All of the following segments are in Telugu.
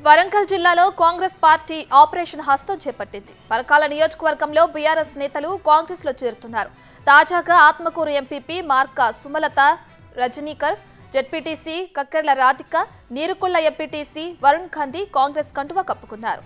వరంగల్ జిల్లాలో కాంగ్రెస్ పార్టీ ఆపరేషన్ హస్తం చేపట్టింది పరకాల నియోజకవర్గంలో బీఆర్ఎస్ నేతలు కాంగ్రెస్ లో చేరుతున్నారు తాజాగా Atmakur MPP Marka Sumalatha Rajanikar ZPTC Kakkerla Radhika Neerukulla MPTC Varun Khandi Congress కండువా కప్పుకున్నారు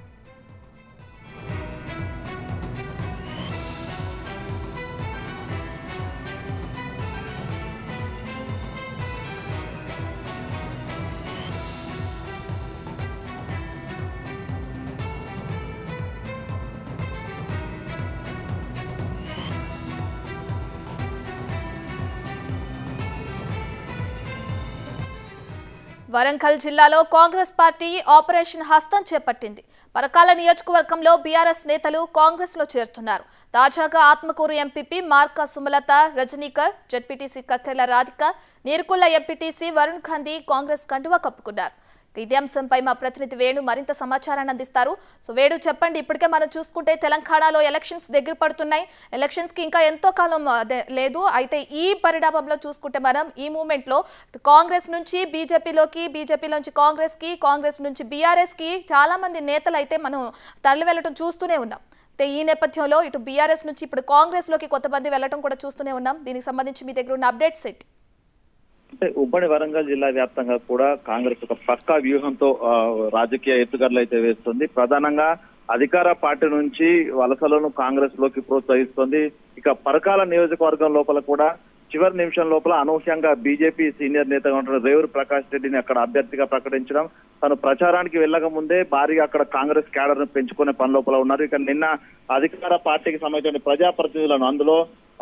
వరంగల్ జిల్లాలో కాంగ్రెస్ పార్టీ ఆపరేషన్ హస్తం చేపట్టింది పరకాల నియోజకవర్గంలో బీఆర్ఎస్ నేతలు కాంగ్రెస్ లో చేరుతున్నారు తాజాగా Atmakur MPP Marka Sumalatha Rajanikar ZPTC Kakkerla Radhika Neerukulla MPTC Varun Khandi Congress కండువా కప్పుకున్నారు ఇదే అంశంపై మా ప్రతినిధి వేణు మరింత సమాచారాన్ని అందిస్తారు సో వేణు చెప్పండి ఇప్పటికే మనం చూసుకుంటే తెలంగాణలో ఎలక్షన్స్ దగ్గర పడుతున్నాయి ఎలక్షన్స్ కి ఇంకా ఎంతో కాలం అదే లేదు అయితే ఈ పరిణామంలో చూసుకుంటే మనం ఈ మూమెంట్ లో కాంగ్రెస్ నుంచి బీజేపీలోకి బీజేపీ నుంచి కాంగ్రెస్ కి కాంగ్రెస్ నుంచి బీఆర్ఎస్ కి చాలా మంది నేతలు అయితే మనం తరలి వెళ్ళటం చూస్తూనే ఉన్నాం అయితే ఈ నేపథ్యంలో ఇటు బీఆర్ఎస్ నుంచి ఇప్పుడు కాంగ్రెస్ లోకి కొంతమంది వెళ్ళటం కూడా చూస్తూనే ఉన్నాం దీనికి సంబంధించి మీ దగ్గర ఉన్న అప్డేట్స్ ఏంటి అంటే ఉమ్మడి వరంగల్ జిల్లా వ్యాప్తంగా కూడా కాంగ్రెస్ ఒక పక్కా వ్యూహంతో ఆ, రాజకీయ ఎత్తుగడలు అయితే వేస్తుంది ప్రధానంగా అధికార పార్టీ నుంచి వలసలను కాంగ్రెస్ లోకి ప్రోత్సహిస్తుంది ఇక పరకాల నియోజకవర్గం లోపల కూడా చివరి నిమిషం లోపల అనూహ్యంగా బీజేపీ సీనియర్ నేతగా ఉంటున్న రేవూరు ప్రకాష్ రెడ్డిని అక్కడ అభ్యర్థిగా ప్రకటించడం తను ప్రచారానికి వెళ్ళక ముందే భారీగా అక్కడ కాంగ్రెస్ క్యాడర్ ను పెంచుకునే పని లోపల ఉన్నారు ఇక నిన్న అధికార పార్టీకి సంబంధించిన ప్రజాప్రతినిధులను అందులో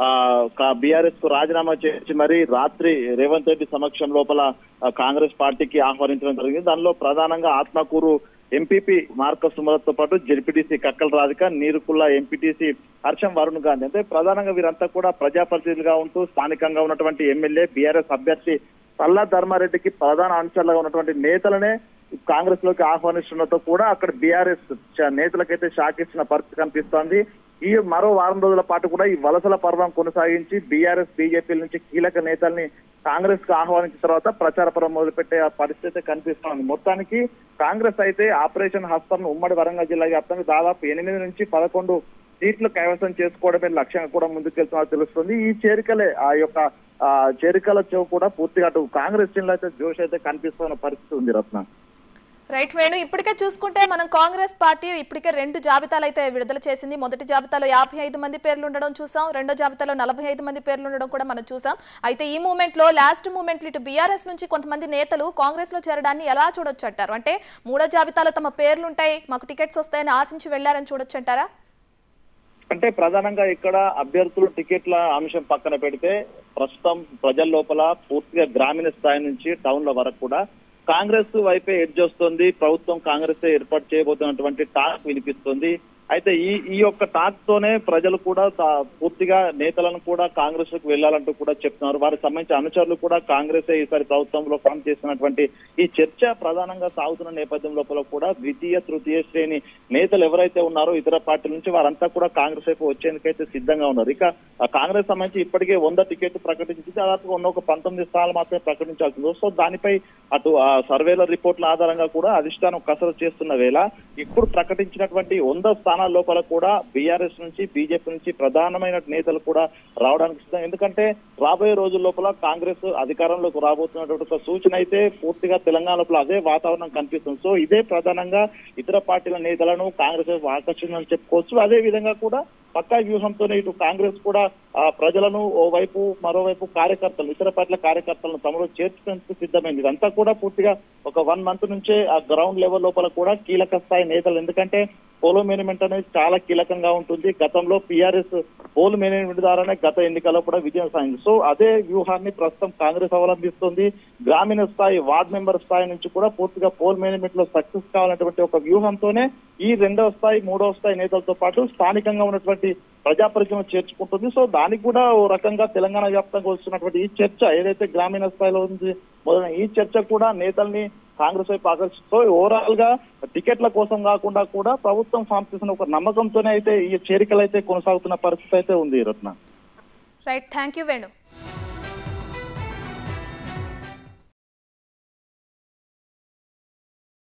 బీఆర్ఎస్ కు రాజీనామా చేసి మరి రాత్రి రేవంత్ రెడ్డి సమక్షం లోపల ఆ, కాంగ్రెస్ పార్టీకి ఆహ్వానించడం జరిగింది దానిలో ప్రధానంగా ఆత్మకూరు ఎంపీపీ మార్క సుమలతో పాటు జెడ్పీటీసీ కక్కల రాధిక నీరుకుల్ల ఎంపీటీసీ హర్షం వరుణ్ గాంధీ అంటే ప్రధానంగా వీరంతా కూడా ప్రజాప్రతినిధులుగా ఉంటూ స్థానికంగా ఉన్నటువంటి ఎమ్మెల్యే బీఆర్ఎస్ అభ్యర్థి పల్లా ధర్మారెడ్డికి ప్రధాన అనుచరులుగా ఉన్నటువంటి నేతలనే కాంగ్రెస్ లోకి ఆహ్వానిస్తుండటంతో కూడా అక్కడ బీఆర్ఎస్ నేతలకైతే షాక్ ఇచ్చిన పరిస్థితి కనిపిస్తోంది ఈ మరో వారం రోజుల పాటు కూడా ఈ వలసల పర్వం కొనసాగించి బీఆర్ఎస్ బీజేపీ నుంచి కీలక నేతల్ని కాంగ్రెస్ కు ఆహ్వానించిన తర్వాత ప్రచార పర్వం మొదలుపెట్టే ఆ పరిస్థితి కనిపిస్తోంది మొత్తానికి కాంగ్రెస్ అయితే ఆపరేషన్ హస్తం ఉమ్మడి వరంగల్ జిల్లా వ్యాప్తంగా దాదాపు ఎనిమిది నుంచి పదకొండు సీట్లు కైవసం చేసుకోవడమే లక్ష్యంగా కూడా ముందుకెళ్తున్నట్టు తెలుస్తుంది ఈ చేరికలే ఆ యొక్క ఆ చేరికలతో కూడా పూర్తిగా అటు కాంగ్రెస్ జిల్లా అయితే జోష్ అయితే కనిపిస్తున్న పరిస్థితి ఉంది రత్న రైట్ వేణు ఇప్పటికే చూసుకుంటే మనం కాంగ్రెస్ పార్టీ ఇప్పటికే రెండు జాబితాలు అయితే విడుదల చేసింది మొదటి జాబితాలో యాభై ఐదు మంది పేర్లు ఉండడం చూసాం రెండో జాబితాలో నలభై ఐదు మంది పేర్లు ఉండడం కూడా మనం చూసాం అయితే ఈ మూమెంట్ లో లాస్ట్ మూమెంట్ ఇటు బీఆర్ఎస్ నుంచి కొంతమంది నేతలు కాంగ్రెస్ లో చేరడాన్ని ఎలా చూడొచ్చు అంటారు అంటే మూడో జాబితాలో తమ పేర్లు ఉంటాయి మాకు టికెట్స్ వస్తాయని ఆశించి వెళ్లారని చూడొచ్చు అంటారా అంటే ప్రధానంగా ఇక్కడ అభ్యర్థులు టికెట్ల అంశం పక్కన పెడితే ప్రస్తుతం ప్రజల లోపల పూర్తిగా గ్రామీణ స్థాయి నుంచి టౌన్ల వరకు కూడా కాంగ్రెస్ వైపే ఎడ్జ్ వస్తుంది ప్రభుత్వం కాంగ్రెస్ ఏర్పాటు చేయబోతున్నటువంటి టాక్ వినిపిస్తుంది అయితే ఈ ఈ యొక్క టాక్ తోనే ప్రజలు కూడా తా- పూర్తిగా నేతలను కూడా కాంగ్రెస్ కు వెళ్లాలంటూ కూడా చెప్తున్నారు వారికి సంబంధించిన అనుచరులు కూడా కాంగ్రెస్ ఈసారి ప్రభుత్వంలో ఫామ్ చేస్తున్నటువంటి ఈ చర్చ ప్రధానంగా సాగుతున్న నేపథ్యం లోపల కూడా ద్వితీయ తృతీయ శ్రేణి నేతలు ఎవరైతే ఉన్నారో ఇతర పార్టీల నుంచి వారంతా కూడా కాంగ్రెస్ వైపు వచ్చేందుకైతే సిద్ధంగా ఉన్నారు ఇక ఆ కాంగ్రెస్ సంబంధించి ఇప్పటికే వంద టికెట్ ప్రకటించి దాదాపుగా ఉన్న ఒక పంతొమ్మిది స్థానాలు మాత్రమే ప్రకటించాల్సి ఉంది సో దానిపై అటు ఆ సర్వేల రిపోర్ట్ల ఆధారంగా కూడా అధిష్టానం కసరత్తు చేస్తున్న వేళ ఇప్పుడు ప్రకటించినటువంటి వంద స్థానాల లోపల కూడా బీఆర్ఎస్ నుంచి బీజేపీ నుంచి ప్రధానమైన నేతలు కూడా రావడానికి సిద్ధం ఎందుకంటే రాబోయే రోజుల లోపల కాంగ్రెస్ అధికారంలోకి రాబోతున్నటువంటి ఒక సూచన అయితే పూర్తిగా తెలంగాణ లోపల అదే వాతావరణం కనిపిస్తుంది సో ఇదే ప్రధానంగా ఇతర పార్టీల నేతలను కాంగ్రెస్ వైపు ఆకర్షిందని చెప్పుకోవచ్చు అదే విధంగా కూడా పక్కా వ్యూహంతోనే ఇటు కాంగ్రెస్ కూడా ఆ ప్రజలను ఓవైపు మరోవైపు కార్యకర్తలు ఇతర పార్టీల కార్యకర్తలను తమలో చేర్చుకునేందుకు సిద్ధమైంది ఇదంతా కూడా పూర్తిగా ఒక వన్ మంత్ నుంచే ఆ గ్రౌండ్ లెవెల్ లోపల కూడా కీలక స్థాయి నేతలు ఎందుకంటే పోలో మేనేజ్మెంట్ అనేది చాలా కీలకంగా ఉంటుంది గతంలో పిఆర్ఎస్ పోల్ మేనేజ్మెంట్ ద్వారానే గత ఎన్నికల్లో కూడా విజయం సాధించింది సో అదే వ్యూహాన్ని ప్రస్తుతం కాంగ్రెస్ అవలంబిస్తుంది గ్రామీణ స్థాయి వార్డ్ మెంబర్ స్థాయి నుంచి కూడా పూర్తిగా పోల్ మేనేజ్మెంట్ లో సక్సెస్ కావాలనేటువంటి ఒక వ్యూహంతోనే ఈ రెండవ స్థాయి మూడవ స్థాయి నేతలతో పాటు స్థానికంగా ఉన్నటువంటి ప్రజాప్రతినిధులను చేర్చుకుంటుంది సో దానికి కూడా ఓ రకంగా తెలంగాణ వ్యాప్తంగా వస్తున్నటువంటి ఈ చర్చ ఏదైతే గ్రామీణ స్థాయిలో ఉంది మొదలైన ఈ చర్చ కూడా నేతల్ని కాంగ్రెస్ వైపు ఆకర్షిస్తూ ఓవరాల్ గా టికెట్ల కోసం కాకుండా కూడా ప్రభుత్వం ఫామ్ చేసిన ఒక నమ్మకంతోనే అయితే ఈ చేరికలు అయితే కొనసాగుతున్న పరిస్థితి అయితే ఉంది Ratna right thank you Venu